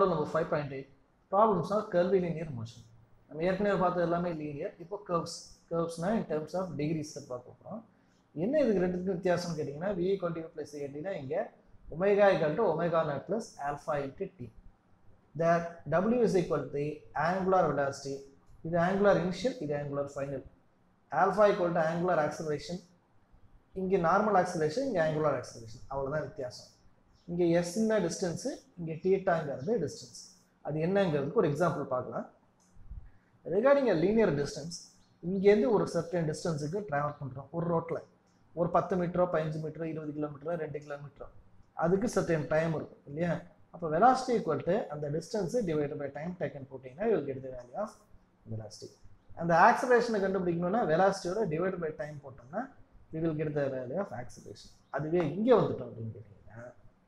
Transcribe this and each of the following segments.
problem number five point eight problems are curvilinear motion நம்ம ஏற்கனவே பார்த்தது எல்லாமே லீனியர் இப்போ கர்வ்ஸ் கர்வ்ஸ்னா இன் டர்ம்ஸ் ஆஃப் டிகிரிஸ் பார்க்க போகிறோம் என்ன இதுக்கு ரெண்டுக்கும் வித்தியாசம்னு கேட்டிங்கன்னா வி டுவெண்ட்டி ப்ளஸ் கேட்டிங்கன்னா இங்கே omega equal to omega naught plus alpha into t that w is equal to the angular velocity இது angular initial இது angular final alpha equal to angular acceleration இங்கே நார்மல் ஆக்சலேஷன் இங்கே angular acceleration அவ்வளோதான் வித்தியாசம் இங்கே எஸ்ன்னா distance இங்கே டீட்டாங்கிறது distance அது என்னங்கிறதுக்கு ஒரு எக்ஸாம்பிள் பார்க்கலாம் ரிகார்டிங் எ லீனியர் டிஸ்டன்ஸ் இங்கேருந்து ஒரு சர்டன் டிஸ்டன்ஸுக்கு ட்ராவல் பண்ணுறோம் ஒரு ரோட்டில் ஒரு பத்து மீட்டரோ பதினஞ்சு மீட்டரோ இருபது கிலோமீட்டரோ ரெண்டு கிலோமீட்டரோ அதுக்கு சர்டன் டைம் இருக்கும் இல்லையா அப்போ வெலாசிட்டி ஈக்குவல் டு அந்த distance divide by time taken போட்டிங்கன்னா you'll get the value of velocity அந்த ஆக்சலேஷனை கண்டுபிடிக்கணும்னா வெலாசிட்டியோட டிவைட் பை டைம் போட்டோம்னா we will get the value of acceleration அதுவே இங்கே வந்துட்டோம் அப்படின்னு கேட்டிங்கன்னா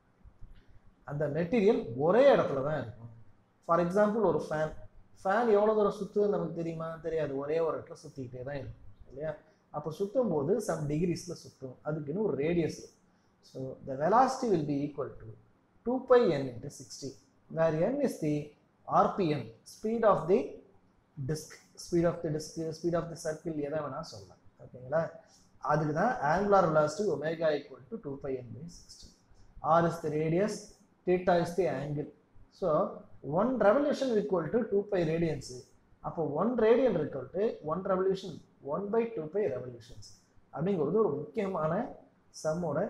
அந்த மெட்டீரியல் ஒரே இடத்துல தான் இருக்கும் ஃபார் எக்ஸாம்பிள் ஒரு ஃபேன் ஃபேன் எவ்வளோ தூரம் சுற்றுன்னு நமக்கு தெரியுமா தெரியாது ஒரே ஒரு இடத்துல சுற்றிக்கிட்டே தான் இருக்கும் இல்லையா அப்போ சுற்றும் போது சம் டிகிரிஸில் சுற்றும் அதுக்குன்னு ஒரு ரேடியஸ் இருக்கும் so the velocity will be equal to 2 pi n into 60 where n is the rpm speed of the disk speed of the disk speed of the circle எதை வேணா சொல்லலாம் ஓகேங்களா அதுக்கு தான் angular velocity omega equal to 2 pi n by 60 r is the radius theta is the angle so one revolution equal to 2 pi radians அப்போ one radian equal to one revolution one by two pi revolutions அப்படிங்கிறது ஒரு முக்கியமான சம்மோட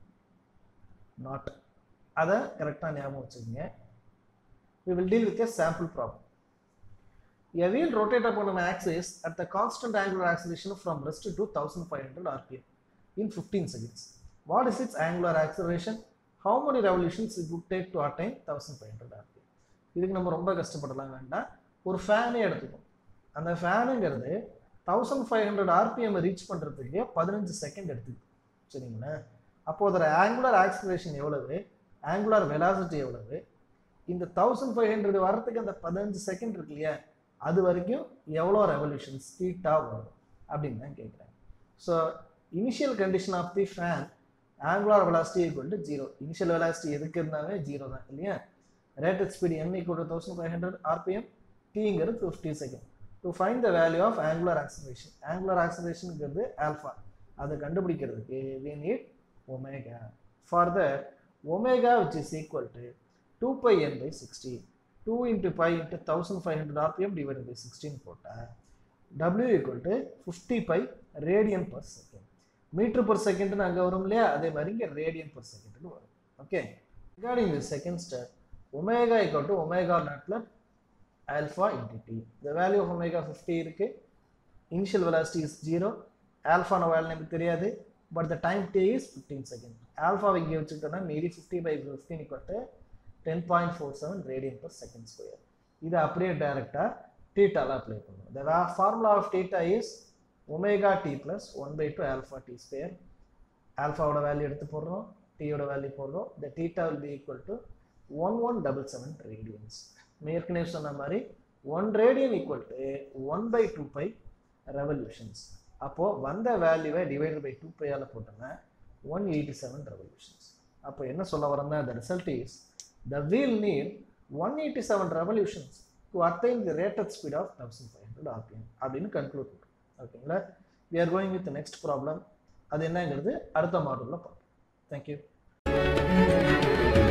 not அதை கரெக்டாக ஞாபகம் வச்சுக்கோங்க we will deal with a sample problem a wheel rotate upon an axis at the constant angular acceleration from rest to 1500 rpm in 15 seconds what is its angular acceleration how many revolutions it would take to attain 1500 rpm இதுக்கு நம்ம ரொம்ப கஷ்டப்படலாம் வேண்டாம் ஒரு ஃபேனே எடுத்துக்கோம் அந்த ஃபேனுங்கிறது thousand five hundred RPM reach பண்ணுறதுக்கு பதினஞ்சு செகண்ட் எடுத்துக்கும் சரிங்களா அப்போ அதோட ஆங்குலர் ஆக்சிலரேஷன் எவ்வளவு ஆங்குலர் வெலாசிட்டி எவ்வளவு இந்த தௌசண்ட் ஃபைவ் ஹண்ட்ரட் வரத்துக்கு அந்த பதினஞ்சு செகண்ட் இருக்கு இல்லையா அது வரைக்கும் எவ்வளோ ரெவல்யூஷன்ஸ் ஸ்பீட்டாக வரும் அப்படின்னு தான் கேட்குறாங்க so initial condition of the fan angular velocity equal to zero initial velocity எதுக்கு இருந்தாவே ஜீரோ தான் இல்லையா rated speed N equal to thousand five hundred RPM டிங்கிறது fifty second to find the value of angular acceleration angular ஆக்சலேஷனுங்கிறது alpha அதை கண்டுபிடிக்கிறதுக்கு we need omega for that omega which is equal to 2 pi n by 60 2 into pi into 1500 rpm divided by 16 போட்டா w equal to 50 pi radian per second metre per second அங்க வரும் இல்லையா அதே மாதிரி இங்க radian per second வரும் okay regarding the second step omega equal to omega naught plus alpha into t the value of omega 50 இருக்கு initial velocity is 0 alpha நம்ம வேலை நமக்கு தெரியாது but the time t is 15 second ஆல்ஃபாவை இங்கே வச்சுக்கிட்டோம்னா மீதி fifty by fifteen equal to ten point four seven radian per second square இதை அப்படியே டைரெக்டாக டீட்டால அப்ளை பண்ணுவோம் the formula of theta is omega t plus one by two alpha t square ஆல்ஃபாவோட வேல்யூ எடுத்து போடுறோம் டீயோட வேல்யூ போடுறோம் the theta will be equal to one one double seven radians ஏற்கனவே சொன்ன மாதிரி one radian equal to one by two pi revolutions அப்போது வந்த வேல்யூவை டிவைடட் பை டூ பையால் போட்டோம்னா ஒன் எயிட்டி செவன் ரெவல்யூஷன்ஸ் அப்போ என்ன சொல்ல வரேன்னா the result is the wheel need one eighty seven revolutions to attain the rated speed of thousand five hundred RPM அப்படின்னு conclude பண்ணுறோம் ஓகேங்களா we are going with next problem அது என்னங்கிறது அடுத்த மாடலில் பார்ப்போம் தேங்க்யூ